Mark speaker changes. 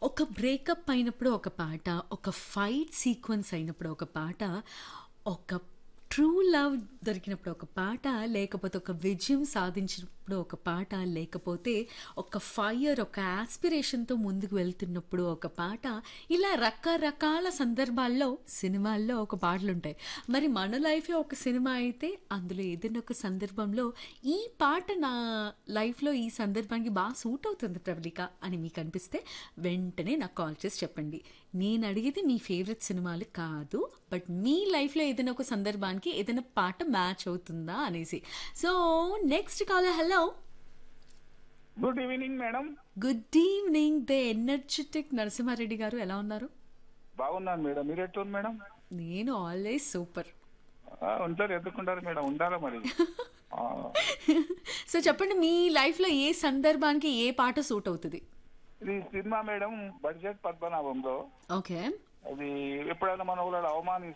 Speaker 1: ఒక బ్రేకప్ అయినప్పుడు ఒక పాట, ఒక ఫైట్ సీక్వెన్స్ అయినప్పుడు ఒక పాట, ఒక ట్రూ లవ్ దొరికినప్పుడు ఒక పాట, లేకపోతే ఒక విజయం సాధించినప్పుడు ఒక పాట, లేకపోతే ఒక ఫైర్, ఒక యాస్పిరేషన్‌తో ముందుకు వెళ్తున్నప్పుడు ఒక పాట, ఇలా రకరకాల సందర్భాల్లో సినిమాల్లో ఒక పాటలుంటాయి. మరి మన లైఫే ఒక సినిమా అయితే అందులో ఏదైనా ఒక సందర్భంలో ఈ పాట నా లైఫ్‌లో ఈ సందర్భానికి బా సూట్ అవుతుంది ప్రవళిక అని మీకు అనిపిస్తే వెంటనే నాకు కాల్ చేసి చెప్పండి. నేను అడిగేది మీ ఫేవరెట్ సినిమాలు కాదు. బట్ మీ లైఫ్‌లో ఏదైనా ఒక సందర్భానికి ఏదైనా పాట మ్యాచ్ అవుతుందా అనేసి. So next caller hello.
Speaker 2: Good evening madam
Speaker 1: good evening the energetic Narasimha Reddy garu ఎలా ఉన్నారు?
Speaker 2: బాగున్నాను మేడం మీరు ఎట్లుంది మేడం
Speaker 1: నేను ఆల్వేస్ సూపర్.
Speaker 2: ఆ, ఉంటారు ఎందుకుంటారు మేడం ఉండాలా మరి ఆ,
Speaker 1: సో చెప్పండి మీ లైఫ్‌లో ఏ సందర్భానికి ఏ పాట సూట్ అవుతది?
Speaker 2: ఇది సినిమా మేడం బడ్జెట్ పద్మనాభంలో
Speaker 1: ఓకే.
Speaker 2: అది ఎప్పుడైనా మన వాళ్ళు అవమాని